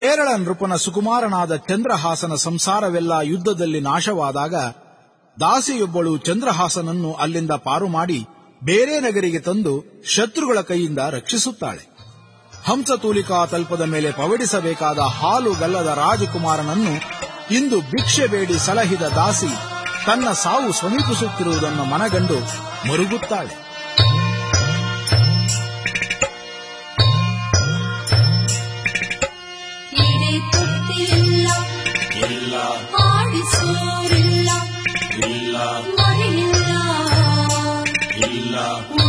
ಕೇರಳ ನೃಪನ ಸುಕುಮಾರನಾದ ಚಂದ್ರಹಾಸನ ಸಂಸಾರವೆಲ್ಲ ಯುದ್ಧದಲ್ಲಿ ನಾಶವಾದಾಗ ದಾಸಿಯೊಬ್ಬಳು ಚಂದ್ರಹಾಸನನ್ನು ಅಲ್ಲಿಂದ ಪಾರು ಮಾಡಿ ಬೇರೆ ನಗರಿಗೆ ತಂದು ಶತ್ರುಗಳ ಕೈಯಿಂದ ರಕ್ಷಿಸುತ್ತಾಳೆ ಹಂಸತೂಲಿಕಾ ತಲ್ಪದ ಮೇಲೆ ಪವಡಿಸಬೇಕಾದ ಹಾಲು ಗಲ್ಲದ ರಾಜಕುಮಾರನನ್ನು ಇಂದು ಭಿಕ್ಷೆ ಬೇಡಿ ಸಲಹಿದ ದಾಸಿ ತನ್ನ ಸಾವು ಸಮೀಪಿಸುತ್ತಿರುವುದನ್ನು ಮನಗಂಡು ಮರುಗುತ್ತಾಳೆ ಎಡೆ ತೊಟ್ಟಿಲ್ಲ ಇಲ್ಲ ಆಡಿಸೋರಿಲ್ಲ ಇಲ್ಲ ಮರೆಯಿಲ್ಲ ಇಲ್ಲ